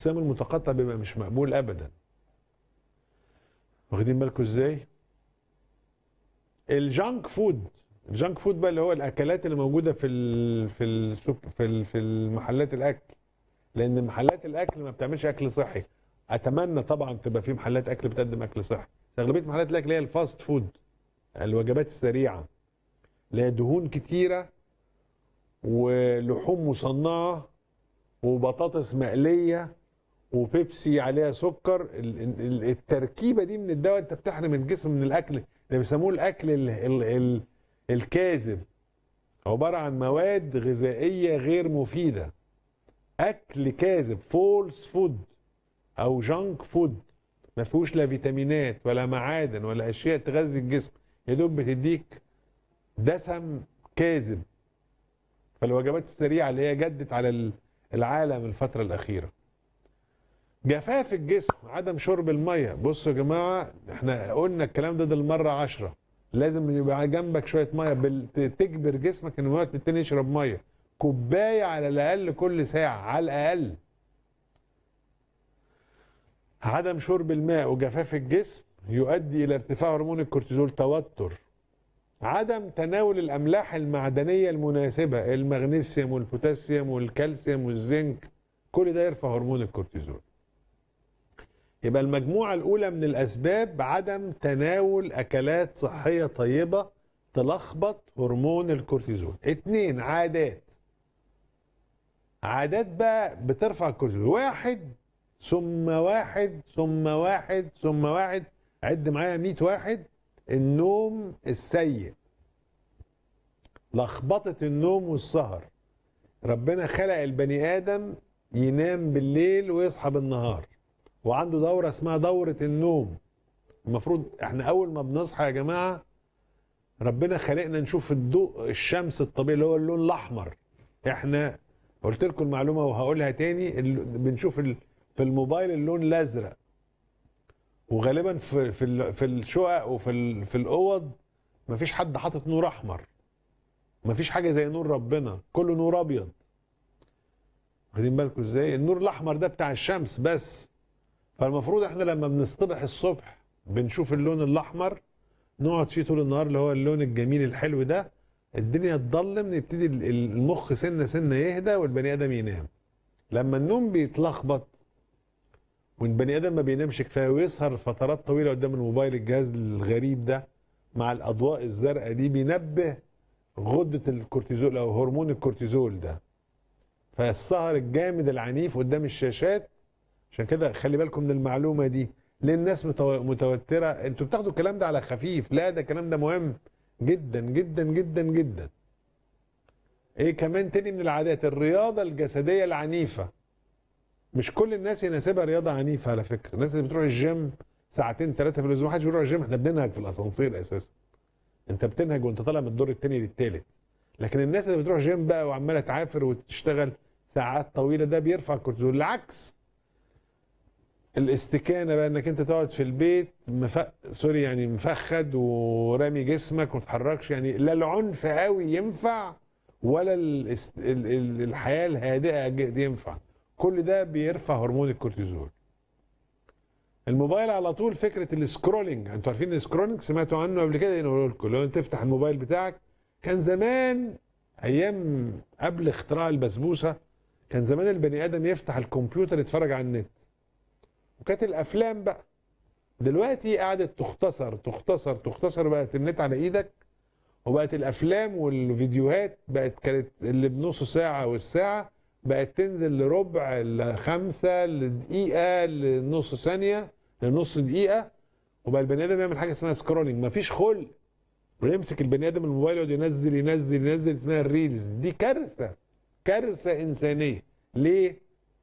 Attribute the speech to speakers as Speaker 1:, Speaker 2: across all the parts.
Speaker 1: الصيام المتقطع بيبقى مش مقبول ابدا واخدين بالكم ازاي الجانك فود الجانك فود بقى اللي هو الاكلات اللي موجوده في ال في السوب في ال في المحلات الاكل لان محلات الاكل ما بتعملش اكل صحي اتمنى طبعا تبقى في محلات اكل بتقدم اكل صحي اغلبيه محلات الاكل هي الفاست فود الوجبات السريعه اللي هي دهون كتيره ولحوم مصنعه وبطاطس مقليه وبيبسي عليها سكر ال- ال- التركيبه دي من الدواء انت بتحرم الجسم من الاكل اللي بيسموه الاكل ال ال ال الكاذب عباره عن مواد غذائيه غير مفيده اكل كاذب فولس فود او جانك فود ما فيهوش لا فيتامينات ولا معادن ولا اشياء تغذي الجسم يا دوب بتديك دسم كاذب فالوجبات السريعه اللي هي جدت على ال- العالم الفتره الاخيره جفاف الجسم عدم شرب الميه بصوا يا جماعه احنا قلنا الكلام ده ده المره عشرة لازم يبقى جنبك شويه ميه بال- ت- تجبر جسمك انه وقت التاني يشرب ميه كوبايه على الاقل كل ساعه على الاقل عدم شرب الماء وجفاف الجسم يؤدي الى ارتفاع هرمون الكورتيزول توتر عدم تناول الاملاح المعدنيه المناسبه المغنيسيوم والبوتاسيوم والكالسيوم والزنك كل ده يرفع هرمون الكورتيزول يبقى المجموعه الاولى من الاسباب عدم تناول اكلات صحيه طيبه تلخبط هرمون الكورتيزول اتنين عادات عادات بقى بترفع الكورتيزول واحد ثم واحد ثم واحد ثم واحد عد معايا 100 واحد النوم السيء لخبطة النوم والسهر ربنا خلق البني آدم ينام بالليل ويصحى بالنهار وعنده دورة اسمها دورة النوم المفروض احنا أول ما بنصحى يا جماعة ربنا خلقنا نشوف الضوء الشمس الطبيعي اللي هو اللون الأحمر احنا قلت لكم المعلومة وهقولها تاني ال- بنشوف ال- في الموبايل اللون الأزرق وغالبا في في ال- في الشقق وفي ال- في الاوض مفيش حد حاطط نور احمر مفيش حاجه زي نور ربنا كله نور ابيض واخدين بالكم ازاي النور الاحمر ده بتاع الشمس بس فالمفروض احنا لما بنصطبح الصبح بنشوف اللون الاحمر نقعد فيه طول النهار اللي هو اللون الجميل الحلو ده الدنيا تضلم نبتدي ال- المخ سنه سنه يهدى والبني ادم ينام لما النوم بيتلخبط والبني ادم ما بينامش كفايه ويسهر فترات طويله قدام الموبايل الجهاز الغريب ده مع الاضواء الزرقاء دي بينبه غده الكورتيزول او هرمون الكورتيزول ده فالسهر الجامد العنيف قدام الشاشات عشان كده خلي بالكم من المعلومه دي ليه الناس متو- متوتره انتوا بتاخدوا الكلام ده على خفيف لا ده الكلام ده مهم جدا جدا جدا جدا ايه كمان تاني من العادات الرياضه الجسديه العنيفه مش كل الناس يناسبها رياضه عنيفه على فكره الناس اللي بتروح الجيم ساعتين ثلاثه في الاسبوع محدش بيروح الجيم احنا بننهج في الاسانسير اساسا انت بتنهج وانت طالع من الدور الثاني للثالث لكن الناس اللي بتروح جيم بقى وعماله تعافر وتشتغل ساعات طويله ده بيرفع الكورتيزول العكس الاستكانه بقى انك انت تقعد في البيت مف... سوري يعني مفخد ورامي جسمك وما تتحركش يعني لا العنف قوي ينفع ولا الاست... ال... ال... الحياه الهادئه ج- ينفع كل ده بيرفع هرمون الكورتيزول الموبايل على طول فكره السكرولينج انتوا عارفين السكرولينج سمعتوا عنه قبل كده اقول لكم لو انت تفتح الموبايل بتاعك كان زمان ايام قبل اختراع البسبوسه كان زمان البني ادم يفتح الكمبيوتر يتفرج على النت وكانت الافلام بقى دلوقتي قعدت تختصر تختصر تختصر بقت النت على ايدك وبقت الافلام والفيديوهات بقت كانت اللي بنص ساعه والساعه بقت تنزل لربع لخمسه لدقيقه لنص ثانيه لنص دقيقه وبقى البني ادم يعمل حاجه اسمها سكرولينج مفيش خلق ويمسك البني ادم الموبايل يقعد ينزل ينزل ينزل اسمها الريلز دي كارثه كارثه انسانيه ليه؟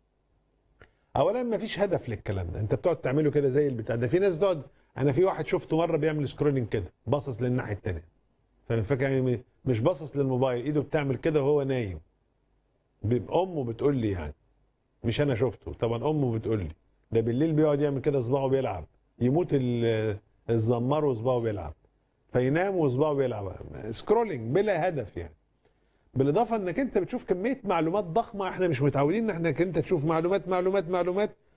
Speaker 1: اولا مفيش هدف للكلام ده انت بتقعد تعمله كده زي البتاع ده في ناس تقعد انا في واحد شفته مره بيعمل سكرولينج كده باصص للناحيه الثانيه فاهم الفكره يعني مش باصص للموبايل ايده بتعمل كده وهو نايم ب- امه بتقول لي يعني مش انا شفته طبعا امه بتقول لي ده بالليل بيقعد يعمل كده صباعه بيلعب يموت ال- الزمار وصباعه بيلعب فينام وصباعه بيلعب سكرولينج بلا هدف يعني بالاضافه انك انت بتشوف كميه معلومات ضخمه احنا مش متعودين ان احنا انت تشوف معلومات معلومات معلومات